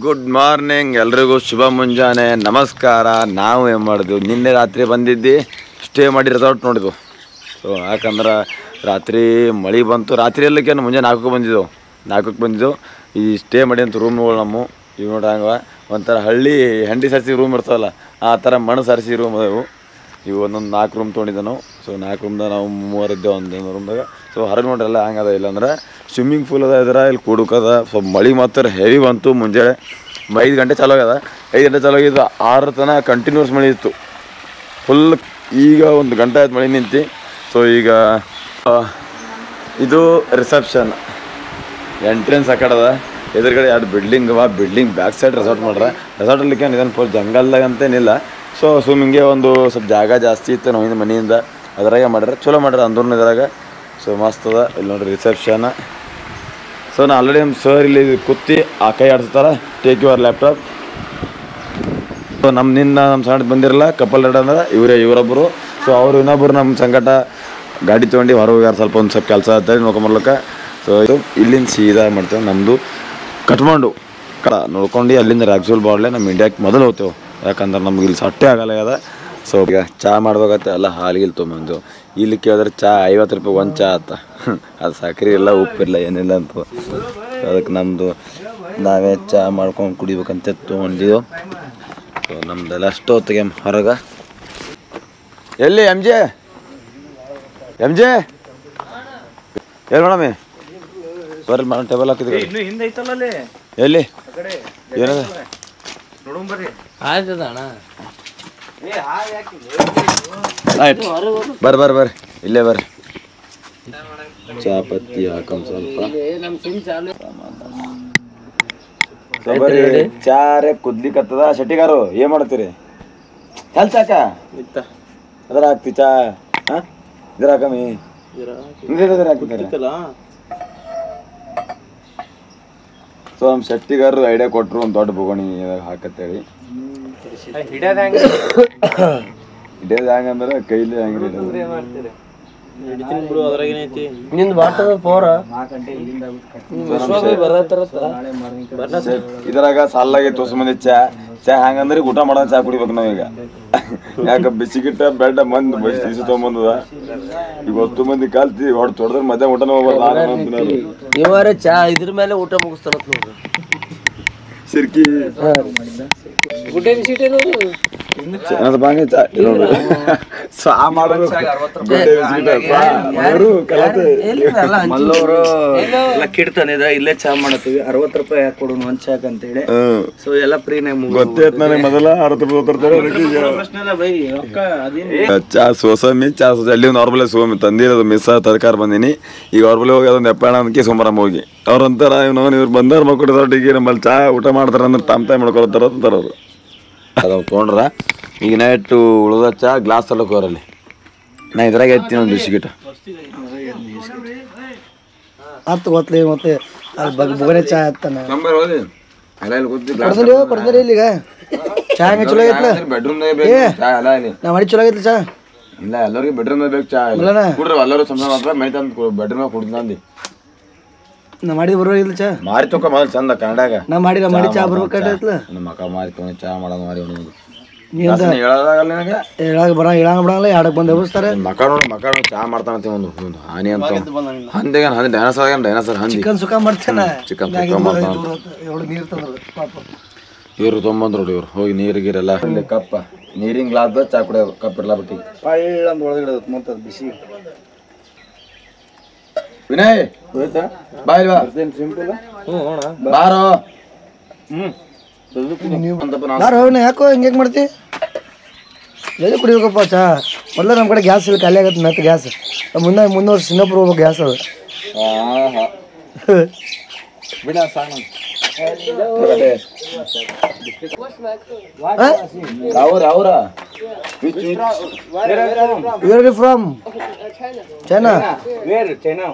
Good morning ಎಲ್ರಿಗೂ ಶುಭ ಮುಂಜಾನೆ ನಮಸ್ಕಾರ ನಾವು ಏನು ಮಾಡಿದ್ವಿ ನಿನ್ನೆ ರಾತ್ರಿ ಬಂದಿದ್ದು ಸ್ಟೇ ಮಾಡಿ ರೆಸಾರ್ಟ್ ನೋಡಿದ್ವು ಸೊ ಯಾಕಂದ್ರೆ ರಾತ್ರಿ ಮಳೆ ಬಂತು ರಾತ್ರಿ ಎಲ್ಲಕ್ಕೇನು ಮುಂಜಾನೆ ನಾಲ್ಕಕ್ಕೆ ಬಂದಿದ್ದೆವು ನಾಲ್ಕಕ್ಕೆ ಬಂದಿದ್ದೆವು ಈ ಸ್ಟೇ ಮಾಡಿ ಅಂತ ರೂಮ್ಗಳು ನಮ್ಮ ಇವು ನೋಡಂಗ ಒಂಥರ ಹಳ್ಳಿ ಹೆಂಡಿ ಸರಿಸಿ ರೂಮ್ ಇರ್ತಾವಲ್ಲ ಆ ಥರ ಮಣ್ಣು ಸರಿಸಿ ರೂಮ್ ಅದಾವು ಇವು ಒಂದೊಂದು ನಾಲ್ಕು ರೂಮ್ ತೊಗೊಂಡಿದ್ದೆ ನಾವು ಸೊ ನಾಲ್ಕು ರೂಮ್ದಾಗ ನಾವು ಮೂವರಿದ್ದೇವೆ ಒಂದು ರೂಮ್ದಾಗ ಸೊ ಹೊರಗೆ ನೋಡ್ರಿ ಎಲ್ಲ ಹಂಗದ ಇಲ್ಲಾಂದ್ರೆ ಸ್ವಿಮ್ಮಿಂಗ್ ಪೂಲ್ ಅದ ಇದ್ರ ಇಲ್ಲಿ ಕುಡುಕದ ಸೊ ಮಳೆ ಮಾತ್ರ ಹೆವಿ ಬಂತು ಮುಂಜಾನೆ ಐದು ಗಂಟೆ ಚಾಲೂ ಆಗ್ಯದ ಐದು ಗಂಟೆ ಚಾಲೂ ಆಗಿದ್ದು ಆರು ತನಕ ಕಂಟಿನ್ಯೂಸ್ ಮಳೆ ಇತ್ತು ಫುಲ್ ಈಗ ಒಂದು ಗಂಟೆ ಆಯ್ತು ಮಳೆ ನಿಂತು ಸೊ ಈಗ ಆ, ಇದು ರಿಸೆಪ್ಷನ್ ಎಂಟ್ರೆನ್ಸ್ ಆ ಕಡೆ ಅದ ಎದುರುಗಡೆ ಎರಡು ಬಿಲ್ಡಿಂಗ್ ಅವ ಬಿಲ್ಡಿಂಗ್ ಬ್ಯಾಕ್ ಸೈಡ್ ರೆಸಾರ್ಟ್ ಮಾಡ್ರ ರೆಸಾರ್ಟಲ್ಲಿ ಏನು ಇದನ್ನು ಫುಲ್ ಜಂಗಲ್ದಾಗ ಅಂತೇನಿಲ್ಲ ಸೊ ಸ್ವಿಮ್ಮಿಂಗ್ಗೆ ಒಂದು ಸ್ವಲ್ಪ ಜಾಗ ಜಾಸ್ತಿ ಇತ್ತು ನಾವು ಮನೆಯಿಂದ ಅದ್ರಾಗೆ ಮಾಡ್ರೆ ಚಲೋ ಮಾಡ್ರ ಅಂದ್ರೂ ಇದ್ರಾಗ ಸೊ ಮಸ್ತ್ ಅದ ಇಲ್ಲಿ ನೋಡ್ರಿ ರಿಸೆಪ್ಷನ್ ಸೊ ನಾ ಆಲ್ರೆಡಿ ನಮ್ಮ ಸರ್ ಇಲ್ಲಿ ಕುತ್ತಿ ಆ ಕೈ ಆಡಿಸ್ತಾರ ಟೇಕ್ ಯುವರ್ ಲ್ಯಾಪ್ಟಾಪ್ ಸೊ ನಮ್ಮ ನಿನ್ನ ನಮ್ಮ ಸಣ್ಣ ಬಂದಿರಲ್ಲ ಕಪಲ್ ರೆಡ್ ಅಂದ್ರೆ ಇವರೇ ಇವರೊಬ್ಬರು ಸೊ ಅವರು ಇನ್ನೊಬ್ಬರು ನಮ್ಮ ಸಂಕಟ ಗಾಡಿ ತೊಗೊಂಡು ಹೊರಗೆ ಹೋಗ್ಯಾರ ಸ್ವಲ್ಪ ಒಂದು ಸ್ವಲ್ಪ ಕೆಲಸ ಅಂತೇಳಿ ನೋಡ್ಕೊಂಬರ್ಲಕ್ಕ ಸೊ ಇದು ಇಲ್ಲಿಂದ ಸೀದಾ ಮಾಡ್ತೇವೆ ನಮ್ಮದು ಕಟ್ಕೊಂಡು ಕಡ ನೋಡ್ಕೊಂಡು ಅಲ್ಲಿಂದ ರಾಕ್ಸೂಲ್ ಬಾಡ್ಲೆ ನಮ್ಮ ಇಂಡಿಯಾಕ್ಕೆ ಮೊದಲು ಹೋಗ್ತೇವೆ ಯಾಕಂದ್ರೆ ನಮ್ಗೆ ಇಲ್ಲಿ ಸಟ್ಟೆ ಆಗಲ್ಲ ಅದ ಸೊ ಈಗ ಚಾ ಮಾಡ್ಬೇಕತ್ತೆ ಎಲ್ಲ ಹಾಲಿಗೆ ಇಲ್ಲಿ ತೊಗೊಂಬಂದು ಇಲ್ಲಿ ಕೇಳಿದ್ರೆ ಚಾ ಐವತ್ತು ರೂಪಾಯಿ ಒಂದು ಚಾ ಆತ ಅದು ಸಕ್ಕರೆ ಇಲ್ಲ ಉಪ್ಪಿಲ್ಲ ಏನಿಲ್ಲ ಅಂತ ಅದಕ್ಕೆ ನಮ್ಮದು ನಾವೇ ಚಾ ಮಾಡ್ಕೊಂಡು ಕುಡಿಬೇಕಂತ ತೊಗೊಂಡಿದ್ದೆವು ಸೊ ನಮ್ದೆಲ್ಲ ಅಷ್ಟು ಹೊತ್ತಿಗೆ ಹೊರಗೆ ಎಲ್ಲಿ ಎಮ್ ಜೆ ಎಮ್ ಜೆ ಎಲ್ಲಿ ಮೇಡಮಿ ಬರ್ರಿ ಮೇಡಮ್ ಟೇಬಲ್ ಹಾಕಿದ್ರಿ ಇನ್ನು ಹಿಂದೆ ಐತಲ್ಲ ಅಲ್ಲಿ ಎಲ್ಲಿ ಏನದ ನೋಡೋಣ ಬರ್ರಿ ಆಯ್ತದ ಅಣ್ಣ ಆಯ್ತು ಬರ್ರಿ ಬರ್ರಿ ಬರ್ರಿ ಇಲ್ಲೇ ಬರ್ರಿ ಚಾಪತ್ತಿ ಹಾಕಮ್ ಸ್ವಲ್ಪ ನಮ್ಮ ಸಿಮ್ ಚಾಲು ಸೊ ಬರ್ರಿ ಚಾರೆ ಕುದ್ಲಿಕತ್ತದ ಶೆಟ್ಟಿಗಾರು ಏನ್ ಮಾಡ್ತೀರಿ ಹೆಲ್ ಚಾಕ ಅದ್ರ ಹಾಕ್ತಿ ಚಾ ಹಾ ಇದ್ರ ಹಾಕಮಿ ಇದ್ರ ಹಾಕ್ತಾರೆ ಸೊ ನಮ್ಮ ಶೆಟ್ಟಿಗಾರರು ಐಡಿಯಾ ಕೊಟ್ರು ಒಂದು ದೊಡ್ಡ ಬೊಗಣಿ ಹಾಕತ್ತೇಳಿ ಹಿಡಿಯೋದ ಹೆಂಗ ಇಡೇದು ಹೆಂಗಂದ್ರೆ ಕೈಲಿ ಹೆಂಗ್ರಿ ಬಿಡು ಅದ್ರಾಗ ಏನೈತಿ ನಿಂದು ಬಾಟದ ಪೋರ ಇದ್ರಾಗ ಸಾಲಾಗಿ ತೋರ್ಸ ಮಂದಿ ಚಾ ಚಾ ಹೆಂಗಂದ್ರೆ ಊಟ ಮಾಡೋ ಚಾ ಕುಡಿಬೇಕು ನಾವೀಗ ಯಾಕ ಬಿಸಿಗಿಟ್ಟ ಬೆಡ್ಡ ಮಂದಿ ಬಿಸಿ ತೊಗೊಂಬಂದದ ಈಗ ಹೊತ್ತು ಮಂದಿ ಕಾಲ್ತಿ ಹೊಡ್ ತೊಡ್ದ್ರೆ ಮಧ್ಯಾಹ್ನ ಊಟನ ಹೋಗ್ಬಾರ್ದು ಇವರ ಚಾ ಇದ್ರ ಮೇಲೆ ಊಟ ಮುಗಿಸ್ತಾರತ್ ನೋಡ್ರಿ ಸಿರ್ಕಿ ಗುಡ್ಡೆ ಬಿಸಿಟ್ ಏನು ಅದು ಬಾಂಗೆ ಚಾ ನೋಡ್ರಿ ಚಾ ಮಾಡೋದು ಗುಡ್ಡೆ ಬಿಸ್ಕಿಟ್, ಚಾ, ಮೂರು ಕಲತೆ. ಮಲ್ಲವರು ಎಲ್ಲ ಕಿಡ್ತಾನೆ ಇದ ಇಲ್ಲೇ ಚಾ ಮಾಡತ್ತೀವಿ ಅರವತ್ತು ರೂಪಾಯಿ ಹಾಕಿ ಕೊಡೋಣ ಒಂದ್ ಚಾಕ್ ಅಂತ ಹೇಳಿ ಹ್ಮ್ ಸೊ ಎಲ್ಲ ಫ್ರೀನಾಗ ಗೊತ್ತೈತ್ ನನಗೆ ಮೊದಲ ಅರವತ್ತು ರೂಪಾಯಿ ತರ್ತಾರೆ ಪ್ರಶ್ನೆ ಇಲ್ಲ ಬೈ ರೊಕ್ಕ ಅದೇನು ಚಾ ಸೋಸಮಿ ಚಾ ಸೋಸ ಅಲ್ಲಿ ನಾರ್ಮಲ್ ಸೋಮಿ ತಂದಿರೋದು ಮಿಸ್ ತರಕಾರಿ ಬಂದೀನಿ ಈಗ ಅವ್ರ ಬಳಿ ಹೋಗಿ ಅದೊಂದು ಎಪ್ಪಣ ಅದಕ್ಕೆ ಸೋಮವಾರ ಹೋಗಿ ಅವ್ರು ಅಂತಾರ ಇವ್ನು ಇವ್ರು ಬಂದಾರ ಮಕ್ಕಳು ಈಗ ನಮ್ಮಲ್ಲಿ ಚಾ ಊಟ ಮಾಡ್ತಾರ ಅಂದ್ರೆ ತಾಮ್ ತಾಯಿ ಮಾಡ್ಕೊಳ್ತಾರ ಅಂತಾರ ಅವರು ಅದು ತೊಗೊಂಡ್ರ ಈಗ ನೈಟು ಉಳ್ದ ಚಾ ಗ್ಲಾಸ್ ತಲಕ್ ಹೋರಲ್ಲಿ ನಾ ಇದ್ರಾಗ ಎತ್ತೀನಿ ಒಂದು ಬಿಸ್ಕಿಟ್ ಹತ್ತು ಗೊತ್ತಲಿ ಮತ್ತೆ ಅಲ್ಲಿ ಬಗ್ ಬುಗನೆ ಚಾ ಹತ್ತಾನ ನಂಬರ್ ಹೋಗಿ ಎಲ್ಲ ಇಲ್ಲಿ ಕೂತಿ ಕೊಡ್ದಲ್ಲಿ ಕೊಡ್ದಲ್ಲಿ ಇಲ್ಲಿಗ ಚಾ ಹೆಂಗ ಚಲೋ ಆಗೈತ್ಲ ಬೆಡ್ರೂಮ್ದಾಗ ಬೇಕು ಚಾ ಎಲ್ಲ ಇಲ್ಲಿ ನಾ ಮಾಡಿ ಚಲೋ ಆಗೈತ್ಲ ಚಾ ಇಲ್ಲ ಎಲ್ಲರಿಗೂ ಬೆಡ್ರೂಮ್ದಾಗ ಬೇಕು ಚಾ ಇಲ್ಲನ? ಕುಡ್ರಿ ಎಲ್ಲರೂ ಸಂಸಾರ ಮಾತ್ರ ಮೈ ತಂದು ಬೆಡ್ರೂಮ್ದಾಗ ಕುಡ್ದು ನಾ ಮಾಡಿದ ಬರೋಗಿಲ್ಲ ಚಾ ಮಾರಿ ತಗೋ ಮೊದಲು ಚಂದ ಕನ್ನಡಾಗ ನಾ ಮಾಡಿ ನಾ ಮಾಡಿ ಚಾ ಬರ್ಬೇಕಾಯ್ತಲ ನಮ್ಮ ಅಕ್ಕ ಮಾರಿ ತೊಗೊಂಡು ಚಾ ಮಾಡೋದು ಮಾರಿ ಅವನಿಗೆ ನೀ ಅಂತ ಹೇಳೋದಾಗಲ್ಲ ನಿನಗೆ ಹೇಳಾಗ ಬರ ಹೇಳಂಗ ಬಿಡಂಗಿಲ್ಲ ಎರಡಕ್ಕೆ ಬಂದು ಎಬ್ಬಿಸ್ತಾರೆ ಮಕ್ಕ ನೋಡು ಮಕ್ಕ ನೋಡಿ ಚಾ ಮಾಡ್ತಾನಂತೆ ಒಂದು ಒಂದು ಹಾನಿ ಅಂತ ಹಂದಿಗೆ ಹಂದಿ ಡೈನೋಸರ್ ಆಗ ಡೈನೋಸರ್ ಹಂದಿ ಚಿಕನ್ ಸುಖ ಮಾಡ್ತೇನೆ ಚಿಕನ್ ಸುಕ್ಕ ಮಾಡ್ತಾನ ಎವಳು ನೀರು ತಂದ್ರು ಪಾಪ ಇವ್ರು ತೊಗೊಂಬಂದ್ರು ನೋಡಿ ಇವ್ರು ಹೋಗಿ ನೀರು ಗೀರೆಲ್ಲ ಇಲ್ಲಿ ಕಪ್ಪ ನೀರಿನ ಗ್ಲಾಸ್ ಚಾ ಕುಡಿಯೋದು ಕಪ್ ಇರ್ಲಾ ಬಿಟ್ಟಿ ಪಳ್ಳ ಅಂತ ಒಳಗಡೆ ಮತ್ತೆ ಬಿಸಿ ವಿನಯ್ ಬಾಯ್ ಬಾ ಬಾರೋ ಅಂತಪ್ಪ ನಾವು ಯಾರು ಹೋಗಿ ಯಾಕೋ ಹಿಂಗೆ ಮಾಡ್ತಿ ಎಲ್ಲಿ ಕುಡಿಬೇಕಪ್ಪ ಚಾ ಮೊದಲ ನಮ್ಮ ಕಡೆ ಗ್ಯಾಸ್ ಇಲ್ಲ ಖಾಲಿ ಆಗತ್ತೆ ಮತ್ತೆ ಗ್ಯಾಸ್ ಮುಂದೆ ಮುನ್ನೂರು ಸಿಂಗಾಪುರ್ ಹೋಗ್ಬೇಕು ಗ್ಯಾಸ್ ಅದು ಅವ್ರ ಅವ್ರ where from China where China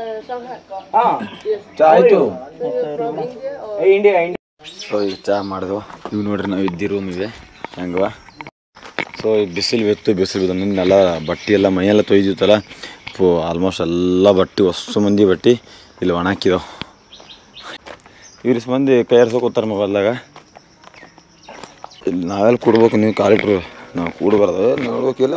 ಚಾ ಆಯ್ತು ಇಂಡಿಯಾ ಇಂಡಿಯಾ ಸೊ ಈಗ ಚಾ ಮಾಡಿದ್ವು ಇವು ನೋಡ್ರಿ ನಾವು ಇದ್ದಿ ರೂಮ್ ಇವೆ ಹೆಂಗವ ಸೊ ಈಗ ಬಿಸಿಲು ಬಿತ್ತು ಬಿಸಿಲು ಬಿದ್ದು ನಿನ್ನೆಲ್ಲ ಬಟ್ಟೆ ಎಲ್ಲ ಮೈಯೆಲ್ಲ ತೊಯ್ದಿತ್ತಲ್ಲ ಫು ಆಲ್ಮೋಸ್ಟ್ ಎಲ್ಲ ಬಟ್ಟೆ ಹೊಸ ಮಂದಿ ಬಟ್ಟೆ ಇಲ್ಲಿ ಒಣ ಹಾಕಿದಾವೆ ಇವ್ರಿಸ್ ಮಂದಿ ಕೈ ಕೂತಾರ ಮೊಬೈಲ್ದಾಗ ಇಲ್ಲಿ ನಾವೆಲ್ಲ ಕೊಡ್ಬೇಕು ನೀವು ಕಾಲಿಟ್ರು ನಾವು ಕೂಡಬಾರ್ದು ನೋಡ್ಬೇಕಿಲ್ಲ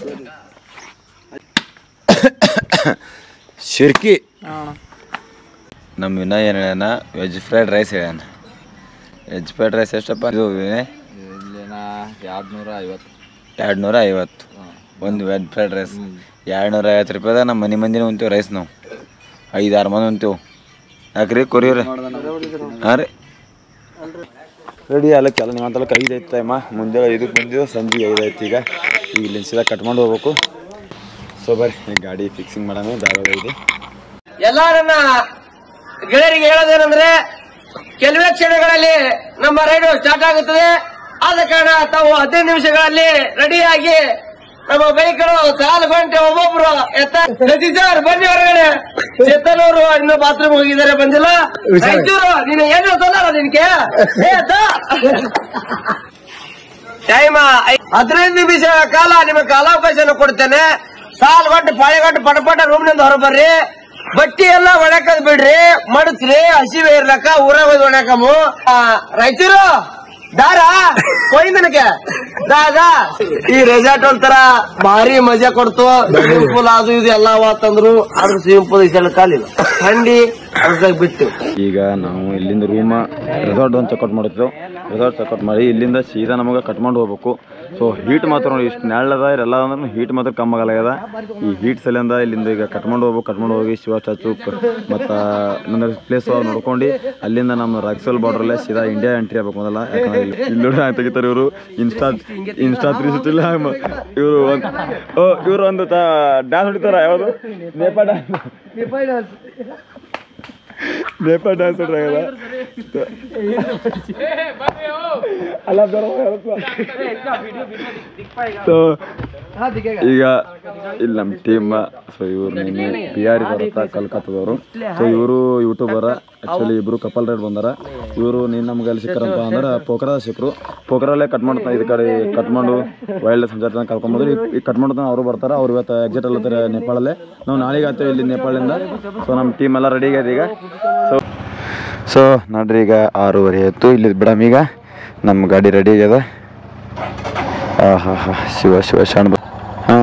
ಶಿರ್ಕಿ ನಮ್ಮ ವಿನಯ್ ಏನು ಹೇಳ್ಯಾನ ವೆಜ್ ಫ್ರೈಡ್ ರೈಸ್ ಹೇಳ್ಯಾನ ವೆಜ್ ಫ್ರೈಡ್ ರೈಸ್ ಎಷ್ಟಪ್ಪ ಇದು ವಿನಯ್ ಎರಡು ನೂರ ಐವತ್ತು ಎರಡು ನೂರ ಐವತ್ತು ಒಂದು ವೆಜ್ ಫ್ರೈಡ್ ರೈಸ್ ಎರಡು ನೂರ ಐವತ್ತು ರೂಪಾಯಿದಾಗ ನಮ್ಮ ಮನೆ ಮಂದಿನ ಉಂತೀವಿ ರೈಸ್ ನಾವು ಐದು ಆರು ಮಂದಿ ಉಂತೀವಿ ಯಾಕ್ರಿ ಕೊರಿಯರ್ ಹಾಂ ರೀ ರೆಡಿ ಅಲ್ಲಕ್ಕೆ ಎಲ್ಲ ನಿಮ್ಮಂತಲ್ಲ ಐದು ಐತೆ ಅಮ್ಮ ಮುಂದೆ ಐದಕ್ಕೆ ಬಂದಿದ್ದು ಸಂಜೆ ಐದು ಐತಿ ಈಗ ಈಗ ಇಲ್ಲಿಂದ ಸೀದಾ ಕಟ್ ಮಾಡಿ ಹೋಗ್ಬೇಕು ಸೊ ಬರ್ರಿ ಈ ಗಾಡಿ ಫಿಕ್ಸಿಂಗ್ ಮಾಡೋಣ ಧಾರವಾಡ ಇದೆ ಎಲ್ಲ ನನ್ನ ಗೆಳೆಯರಿಗೆ ಹೇಳೋದೇನೆಂದ್ರೆ ಕೆಲವೇ ಕ್ಷಣಗಳಲ್ಲಿ ನಮ್ಮ ರೈಡು ಸ್ಟಾರ್ಟ್ ಆಗುತ್ತದೆ ಆದ ಕಾರಣ ತಾವು ಹದಿನೈದು ನಿಮಿಷಗಳಲ್ಲಿ ರೆಡಿಯಾಗಿ ನಮ್ಮ ಬೈಕರು ಸಾಲು ಗಂಟೆ ಒಬ್ಬೊಬ್ರು ಎತ್ತ ರಜಿ ಸರ್ ಬನ್ನಿ ಹೊರಗಡೆ ಚೇತನ್ ಅವರು ಇನ್ನು ಬಾತ್ರೂಮ್ ಹೋಗಿದ್ದಾರೆ ಬಂದಿಲ್ಲ ರಾಯಚೂರು ನೀನು ಏನು ತೊಂದರೆ ನಿನ್ಗೆ ಏ, ಎತ್ತ. ಟೈಮ್ ಹದಿನೈದು ನಿಮಿಷ ಕಾಲ ನಿಮ್ಮ ಕಾಲಾವಕಾಶನ ಕೊಡ್ತೇನೆ ಸಾಲ್ ಗಂಟೆ ಪಾಳೆಗಂಟೆ ಪಟ ಪಟ ರೂಮ್ನಿಂದ ಹೊರಬರ್ರಿ ಬಟ್ಟಿ ಎಲ್ಲ ಒಣಕದ್ ಬಿಡ್ರಿ ಮಡಚ್ರಿ ಹಸಿವೆ ಇರ್ಲಕ್ಕ ಊರಾಗ ಹೋದ್ ಒಣಕಮು ಆ, ರಾಯಚೂರು ದಾರ ಕೊಯ್ ನನಗೆ ದಾದ ಈ ರೆಸಾರ್ಟ್ ಒಂಥರ ಭಾರಿ ಮಜಾ ಕೊಡ್ತು ಸ್ವಿಮ್ಮಿಂಗ್ ಪೂಲ್ ಅದು ಇದು ಎಲ್ಲ ತಂದ್ರು ಆದ್ರೆ ಸ್ವಿಮ್ಮಿಂಗ್ ಪೂಲ್ ಈ ಸಲ ಕಾಲಿಲ್ಲ ಥಂಡಿ ಅದ್ರಾಗ ಬಿಟ್ಟು ಈಗ ನಾವು ಇಲ್ಲಿಂದ ರೂಮ ರೆಸಾರ್ಟ್ ಒಂದು ಚೆಕ್ಔಟ್ ಮಾಡಿದ್ದೆವು ರೆಸಾರ್ಟ್ ಚೆಕ್ಔಟ್ ಮಾಡಿ ಇಲ್ಲಿಂದ ಸೀದಾ ನಮಗೆ ಕಟ್ ಮಾಡಿ ಹೋಗ್ಬೇಕು ಸೊ ಹೀಟ್ ಮಾತ್ರ ನೋಡಿ ಇಷ್ಟು ನೆಳ್ಳದ ಎಲ್ಲ ಅಂದ್ರೆ ಹೀಟ್ ಮಾತ್ರ ಕಮ್ಮಿ ಆಗಲಾಗ್ಯದ ಈ ಹೀಟ್ ಸಲಿಂದ ಇಲ್ಲಿಂದ ಈಗ ಕಟ್ ಮಾಡಿ ಹೋಗ್ಬೇಕು ಕಟ್ ಮಾಡಿ ಹೋಗಿ ಶಿವ ಸ್ಟ್ಯಾಚು ಮತ್ತು ನನ್ನ ಪ್ಲೇಸ್ ನೋಡ್ಕೊಂಡು ಅಲ್ಲಿಂದ ನಮ್ಮ ರಾಕ್ಸಲ್ ಬಾರ್ಡ್ರಲ್ಲೇ ಸೀದಾ ಇಂಡಿಯಾ ಎಂಟ್ರಿ ಆಗ್ಬೇಕು ಮೊದಲ ಯಾಕಂದ್ರೆ ಇಲ್ಲಿ ಇಲ್ಲಿ ನೋಡಿ ಹ್ಯಾಂಗ್ ತೆಗಿತಾರೆ ಇವರು ಇನ್ಸ್ಟಾ ಇನ್ಸ್ಟಾ ತ್ರೀ ಸಿಕ್ಸ್ಟಿಲ್ಲ ಇವರು ಒಂದು ಓ ಇವರು ಒಂದು ಡ್ಯಾನ್ಸ್ ಹೊಡಿತಾರ ಯಾವುದು ನೇಪಾಳ ಡ್ಯಾನ್ಸ್ ನೇಪಾಳ ಡ್ಯಾನ್ಸ್ ಹೊಡ್ರಾಗದ ಅಲ್ಲ ಸೊ ಈಗ ಇಲ್ಲಿ ನಮ್ಮ ಟೀಮ್ ಸೊ ಇವ್ರು ನಿನ್ನೆ ಪಿ ಆರ್ ಬರುತ್ತಾ ಕಲ್ಕತ್ತಾದವರು ಸೊ ಇವರು ಯೂಟ್ಯೂಬರ ಆ್ಯಕ್ಚುಲಿ ಇಬ್ರು ಕಪಲ್ ರೈಡ್ ಬಂದಾರ ಇವರು ನೀನು ನಮ್ಗೆ ಅಲ್ಲಿ ಸಿಕ್ಕರಂತ ಅಂದ್ರೆ ಪೋಖರದ ಸಿಕ್ಕರು ಪೋಖರಲ್ಲೇ ಕಟ್ ಮಾಡ್ತಾ ಇದು ಕಡೆ ಕಟ್ ಮಾಡು ವೈಲ್ಡ್ ಸಂಚಾರ ಕರ್ಕೊಂಬಂದ್ರು ಈ ಕಟ್ ಮಾಡ್ತಾ ಅವರು ಬರ್ತಾರೆ ಅವ್ರು ಇವತ್ತು ಎಕ್ಸಿಟ್ ಅಲ್ಲತ್ತಾರೆ ನೇಪಾಳಲ್ಲೇ ನಾವು ನಾಳೆಗೆ ಆಗ್ತೇವೆ ಇಲ್ಲಿ ನೇಪಾಳಿಂದ ಸೊ ನಮ್ಮ ಟೀಮ್ ಎಲ್ಲ ರೆಡಿ ಆಗ್ಯದ ಈಗ ಸೊ ಸೊ ನೋಡ್ರಿ ಈಗ ಆರೂವರೆ ಆಯಿತು ಇಲ್ಲಿ ಬಿಡಮ್ ಈಗ ನಮ್ಮ ಗಾಡಿ ರೆಡಿ ಆಗ್ಯದ ಹಾಂ ಹಾಂ ಹಾಂ ಶಿವ ಶಿವ ಶರಣ ಹಾಂ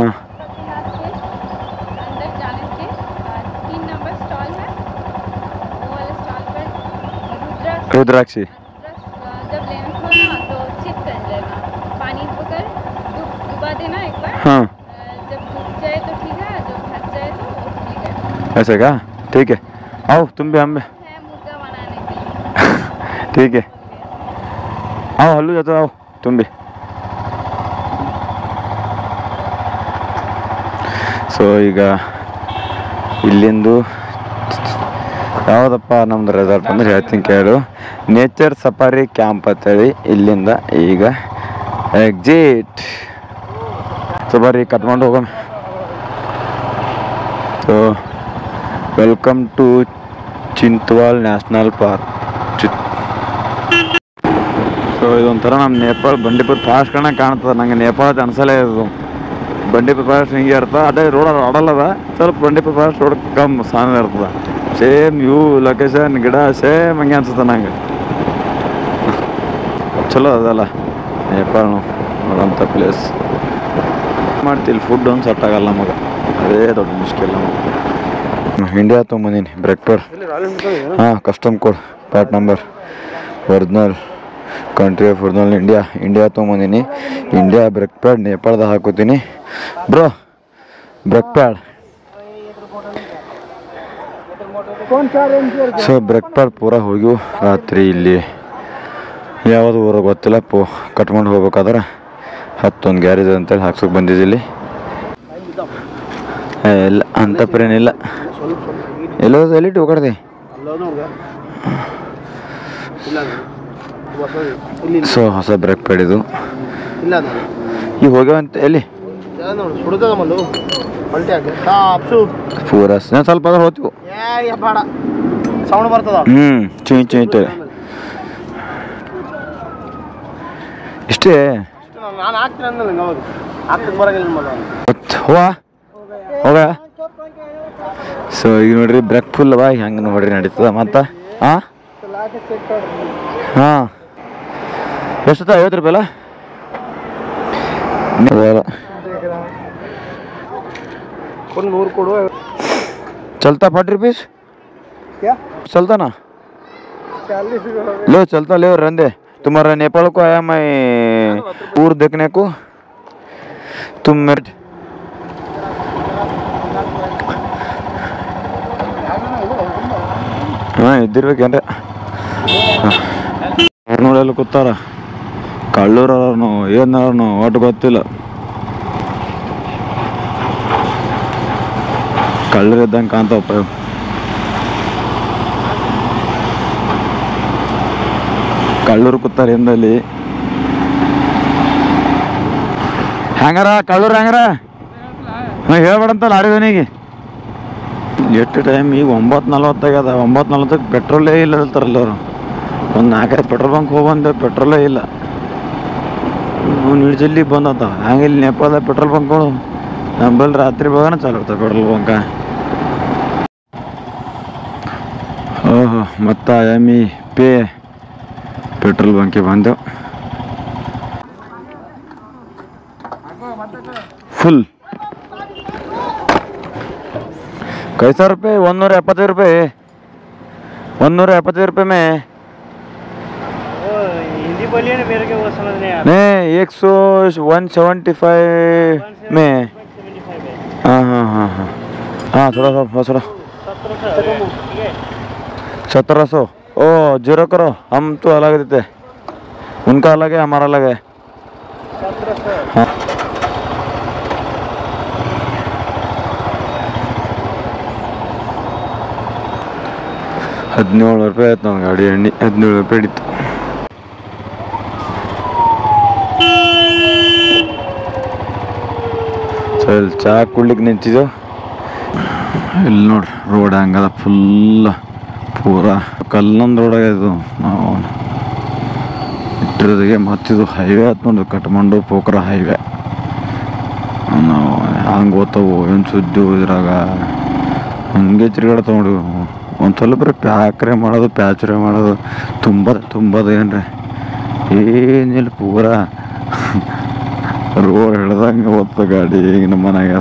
अंदर जाने के बाद तीन नंबर स्टॉल है वो वाले स्टॉल पर रुद्राक्ष ರುದ್ರಾಕ್ಷಿ रुद्राक्ष जब लेना हो ना तो चिप कर लेना पानी होकर डुब डुबा देना एक बार हाँ अ, जब डूब जाए तो ठीक है जब फंस जाए तो वो ठीक है ऐसे का ठीक है आओ तुम भी हम भी है मुर्गा बनाने के लिए ठीक है आओ हल्लू जाता आओ तुम भी ಸೊ ಈಗ ಇಲ್ಲಿಂದು ಯಾವುದಪ್ಪ ನಮ್ದು ರೆಸಾರ್ಟ್ ಅಂದ್ರೆ ಹೇಳ್ತೀನಿ ಕೇಳು ನೇಚರ್ ಸಫಾರಿ ಕ್ಯಾಂಪ್ ಅಂತೇಳಿ ಇಲ್ಲಿಂದ ಈಗ ಎಕ್ಸಿಟ್ ಸೊ ಬರ್ರಿ ಕಟ್ಕೊಂಡು ಹೋಗೋಣ so welcome to Chitwan national park so ಇದೊಂಥರ ನಮ್ಮ ನೇಪಾಳ ಬಂಡೀಪುರ ಫಾಸ್ಟ್ ಕಣ ಕಾಣ್ತದೆ ನಂಗೆ ನೇಪಾಳ ಅಂತ ಅನ್ಸಲೇ ಇದು ಬಂಡೀಪುರ ಫಾಸ್ಟ್ ಹಿಂಗೆ ಇರ್ತದೆ ಅದೇ ರೋಡ್ ಆಡಲ್ಲದ ಸ್ವಲ್ಪ ಬಂಡೀಪುರ ಫಾಸ್ಟ್ ರೋಡ್ ಕಮ್ಮಿ ಸಣ್ಣ ಇರ್ತದೆ ಸೇಮ್ ವ್ಯೂ ಲೊಕೇಶನ್ ಗಿಡ ಸೇಮ್ ಹಂಗೆ ಅನ್ಸುತ್ತೆ ನಂಗೆ ಚಲೋ ಅದಲ್ಲ ನೇಪಾಳ ನೋಡೋಂಥ ಪ್ಲೇಸ್ ಮಾಡ್ತಿಲ್ಲ ಫುಡ್ ಒಂದು ಸೆಟ್ ಆಗಲ್ಲ ನಮಗೆ ಅದೇ ದೊಡ್ಡ ಮುಷ್ಕಿಲ್ಲ ನಮಗೆ ಇಂಡಿಯಾ ತೊಗೊಂಬಂದೀನಿ ಬ್ರೇಕ್ ಪರ್ ಹಾಂ custom code part number original country of original India India ತೊಗೊಂಬಂದೀನಿ ಇಂಡಿಯಾ ಬ್ರೇಕ್ ಪ್ಯಾಡ್ ನೇಪಾಳದಾಗ ಹಾಕೋತೀನಿ bro brake pad so brake pad ಪೂರ ಹೋಗಿವು ರಾತ್ರಿ ಇಲ್ಲಿ ಯಾವುದು ಊರ ಗೊತ್ತಿಲ್ಲ ಪೋ ಕಟ್ಕೊಂಡು ಹೋಗ್ಬೇಕಾದ್ರೆ ಹತ್ತೊಂದು ಗ್ಯಾರೇಜ್ ಅಂತೇಳಿ ಹಾಕ್ಸೋಕೆ ಬಂದಿದ್ದಿಲ್ಲಿ ಏ, ಇಲ್ಲ ಅಂತ ಪ್ರೇನಿಲ್ಲ ಎಲ್ಲೋ ಎಲ್ಲಿಟ್ಟು ಹೋಗಡ್ದೆ ಸೊ ಹೊಸ ಬ್ರೇಕ್ ಪ್ಯಾಡ್ ಇದು ಇಲ್ಲ ಈಗ ಹೋಗ್ಯಾವಂತ ಎಲ್ಲಿ ನೋಡು ಸುಡ್ತದ ಮಲ್ಲು ಪಲ್ಟಿ ಹಾಕಿ ಸಾಪ್ಸು ಪೂರ ನಾನು ಸ್ವಲ್ಪ ಅದ್ರ ಹೋಗ್ತೀವಿ ಏ ಬೇಡ ಸೌಂಡ್ ಬರ್ತದ ಹ್ಞೂ ಚುಯ್ ಚುಯ್ತೇವೆ ಇಷ್ಟೇ ನಾನು ಹಾಕ್ತೀನಿ ಅಂದಲ್ಲ ಹೌದು ಹಾಕಕ್ಕೆ ಬರಂಗಿಲ್ಲ ಮಲ್ಲ ಮತ್ತ್ ಹೋಗ ಹೋಗ ಸೊ ಈಗ ನೋಡ್ರಿ ಬ್ರೇಕ್ ಫುಲ್ ಅವ ಹೆಂಗೆ ನೋಡ್ರಿ ನಡೀತದ ಮತ್ತು ಹಾಂ ಹಾಂ ಎಷ್ಟತ್ತ ಐವತ್ತು ರೂಪಾಯಿ ಅಲ್ಲ ಅದಲ್ಲ. ಒಂದು ನೂರು ಕೊಡು चलता फोर्टी रुपीज क्या चलता ना चालीस लो चलता ले रंदे तुम्हारा नेपाल को आया मैं टूर देखने को तुम मेरे ಹಾಂ ಇದ್ದಿರ್ಬೇಕೇನ್ರಿ ನೋಡೆಲ್ಲ ಕೂತಾರ ಕಳ್ಳೂರವ್ರನು ಏನವ್ರನು ಒಟ್ಟು ಗೊತ್ತಿಲ್ಲ ಕಳ್ಳರು ಇದ್ದಂಗೆ ಕಾಣ್ತಾವಪ್ಪ ಇವು. ಕಳ್ಳೂರು ಕೂತಾರ ಹಿಂದಲ್ಲಿ ಹೆಂಗಾರ ಕಳ್ಳೂರು ಹೆಂಗಾರ ಹಾಂ ಹೇಳ್ಬೇಡಂತಲ್ಲ ಆಡಿದನಿಗೆ ಎಷ್ಟು ಟೈಮ್ ಈಗ ಒಂಬತ್ತು ನಲ್ವತ್ತಾಗ್ಯದ ಒಂಬತ್ತು ನಲ್ವತ್ತಕ್ಕೆ ಪೆಟ್ರೋಲೇ ಇಲ್ಲ ಹೇಳ್ತಾರಲ್ಲ ಅವರು ಒಂದು ನಾಲ್ಕೈದು ಪೆಟ್ರೋಲ್ ಬಂಕ್ ಹೋಗ್ಬಂದೆ ಪೆಟ್ರೋಲೇ ಇಲ್ಲ ಅವ್ನು ಜಲ್ದಿ ಬಂದತ್ತ ಹಂಗೆ ಇಲ್ಲಿ ನೇಪಾಳದಾಗ ಪೆಟ್ರೋಲ್ ಬಂಕ್ಗಳು ನಂಬಲ್ಲಿ ರಾತ್ರಿ ಭಾಗನ ಚಾಲು ಇರ್ತಾವೆ ಪೆಟ್ರೋಲ್ ಬಂಕ ಓಹೋ ಮತ್ತು ಎಮ್ ಇ ಪೇ ಪೆಟ್ರೋಲ್ ಬಂಕಿಗೆ ಬಂದೆವು ಫುಲ್ कैसा रुपये ಒಂದೂರ ಎಪ್ಪತ್ತೈದು ರೂಪಾಯಿ ಒಂದೂರ ಎಪ್ಪತ್ತೈದು ರೂಪಾಯಿ में हिंदी बोलिए ना मेरे को वो समझ नहीं आ नहीं एक सौ वन सेवेंटी फाइव में हाँ हाँ हाँ हाँ हाँ थोड़ा सा बस थोड़ा सत्रह सौ ओ जीरो करो हम तो अलग देते उनका अलग है हमारा अलग है हाँ ಹದಿನೇಳು ರೂಪಾಯಿ ಆಯ್ತು ನಾವು ಗಾಡಿ ಎಣ್ಣೆ ಹದಿನೇಳು ರೂಪಾಯಿ ಹಿಡಿತು ಸೊ ಇಲ್ಲಿ ಚಾ ಕುಡ್ಲಿಕ್ಕೆ ನಿಂತಿದ್ದು ಇಲ್ಲಿ ನೋಡ್ರಿ ರೋಡ್ ಹಂಗದ ಫುಲ್ ಪೂರ ಕಲ್ಲೊಂದು ರೋಡ್ ಆಗ್ಯದ ನಾವು ಇಟ್ಟಿರೋದಿಗೆ ಮತ್ತಿದು ಹೈವೇ ಆಯ್ತು ನೋಡ್ರಿ ಕಟ್ಮಂಡು ಪೋಖರ ಹೈವೇ ನಾವು ಹಂಗೆ ಓದ್ತಾವು ಏನು ಸುದ್ದಿ ಇದ್ರಾಗ ಹಂಗೆ ತಿರ್ಗಾಡ್ತಾವ ನೋಡಿ ಒಂದು ಸ್ವಲ್ಪ ರೀ ಪ್ಯಾಕ್ರೆ ಮಾಡೋದು ಪ್ಯಾಚ್ರೆ ಮಾಡೋದು ತುಂಬದ ತುಂಬದ ಏನ್ರಿ ಏನಿಲ್ಲ ಪೂರ ರೋಡ್ ಹಿಡ್ದಂಗೆ ಓದ್ತ ಗಾಡಿ ಈಗ ನಮ್ಮ ಮನೆಗೆ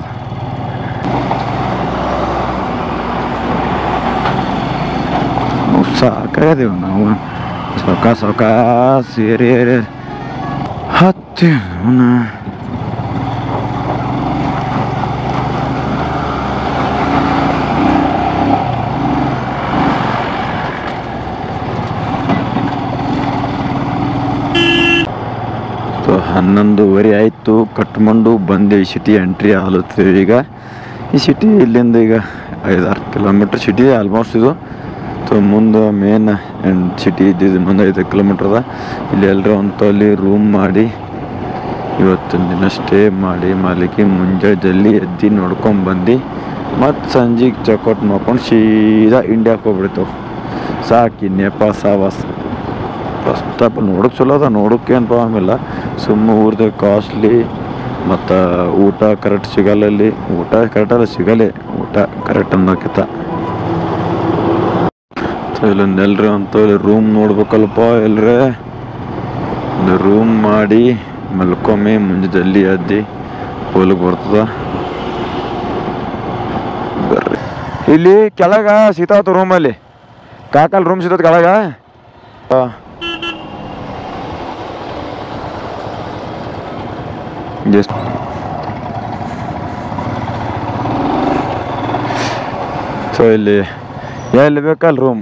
ಸಾಕಾಗ್ಯದೀವಿ ನಾವು ಸೊಕ ಸೊಕ ಸೇರಿ ಏರಿ ಹತ್ತಿ ಅವನ ಸೊ ಹನ್ನೊಂದುವರೆ ಆಯಿತು ಕಟ್ಕೊಂಡು ಬಂದೆ ಈ ಸಿಟಿ ಎಂಟ್ರಿ ಆಲತ್ತೀವಿ ಈಗ ಈ ಸಿಟಿ ಇಲ್ಲಿಂದ ಈಗ ಐದಾರು ಕಿಲೋಮೀಟ್ರ್ ಸಿಟಿ ಆಲ್ಮೋಸ್ಟ್ ಇದು ಸೊ ಮುಂದೆ ಮೇನ್ ಸಿಟಿ ಇದ್ದಿದ್ದು ಮುಂದೆ ಐದು ಕಿಲೋಮೀಟ್ರ್ ಅದ ಇಲ್ಲಿ ಎಲ್ಲರೂ ಒಂದು ತೊಲಿ ರೂಮ್ ಮಾಡಿ ಇವತ್ತಿನ ದಿನ ಸ್ಟೇ ಮಾಡಿ ಮಾಲಿಕೆ ಮುಂಜಾನೆ ಜಲ್ದಿ ಎದ್ದು ನೋಡ್ಕೊಂಡು ಬಂದು ಮತ್ತು ಸಂಜೆಗೆ ಚೆಕ್ಔಟ್ ಮಾಡ್ಕೊಂಡು ಸೀದಾ ಇಂಡಿಯಾಕ್ಕೆ ಹೋಗ್ಬಿಡ್ತೇವೆ ಸಾಕಿ ನೇಪಾಳ ಸಾವಾಸ ಫಸ್ಟ್ ಆಫ್ ಆಲ್ ನೋಡೋಕೆ ಚಲೋ ಅದ ನೋಡೋಕೆ ಏನು ಪ್ರಾಬ್ಲಮ್ ಇಲ್ಲ ಸುಮ್ಮ ಊರ್ದಾಗ ಕಾಸ್ಟ್ಲಿ ಮತ್ತು ಊಟ ಕರೆಕ್ಟ್ ಸಿಗಲ್ಲ ಇಲ್ಲಿ ಊಟ ಕರೆಕ್ಟಲ್ಲ ಸಿಗಲ್ಲ ಊಟ ಕರೆಕ್ಟ್ ಅನ್ನೋಕ್ಕಿಂತ ಸೊ ಇಲ್ಲೊಂದು ಎಲ್ರಿ ಅಂತ ರೂಮ್ ನೋಡ್ಬೇಕಲ್ಪ ಎಲ್ರೇ ಒಂದು ರೂಮ್ ಮಾಡಿ ಮಲ್ಕೊಮ್ಮೆ ಮುಂಜೆ ಜಲ್ದಿ ಎದ್ದು ಹೋಲಿಗೆ ಬರ್ತದ ಬರ್ರಿ ಇಲ್ಲಿ ಕೆಳಗ ಸಿಗ್ತಾವತ್ತು ರೂಮಲ್ಲಿ ಕಾಕಲ್ ರೂಮ್ ಸಿಗ್ತದ ಕೆಳಗ ಹಾಂ ಜಸ್ಟ್ ಸೊ ಇಲ್ಲಿ ಎಲ್ಲಿ ಬೇಕಲ್ಲ ರೂಮ್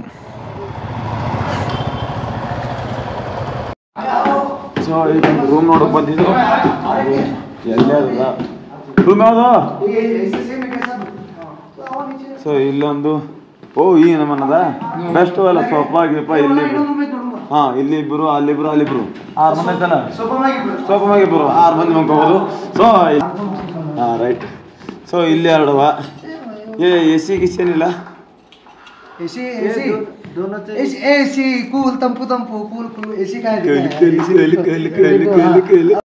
ಸೊ ಈಗ ರೂಮ್ ನೋಡಕ್ ಬಂದಿದ್ದು ಎಲ್ಲೇ ರೂಮ್ ಯಾವುದು ಸೊ ಇಲ್ಲೊಂದು ಓ ಈ ನಮ್ಮನ್ನದ ಬೆಸ್ಟ್ ಅಲ್ಲ ಸೋಫಾ ಗೀಪ ಇಲ್ಲಿ ಹಾ ಇಲ್ಲಿ ಇಬ್ರು ಅಲ್ಲಿಬ್ರು ಅಲ್ಲಿಬ್ರು ಆರು ಮಂದಿ ಐತಲ್ಲ ಸೋಫಾ ಮ್ಯಾಗ ಇಬ್ರು ಆರು ಮಂದಿ ಮಲ್ಕೋಬೋದು ಸೊ ಹಾ ರೈಟ್ ಸೊ ಇಲ್ಲಿ ಎರಡವ ಏ ಎ ಸಿ ಗಿಸಿ ಏನಿಲ್ಲ एसी एसी दोनों एसी एसी कूल तंपू तंपू कूल कूल एसी का है ಕಲಿ ಕಲಿ ಕಲಿ ಕಲಿ ಕಲಿ ಕಲಿ ಕಲಿ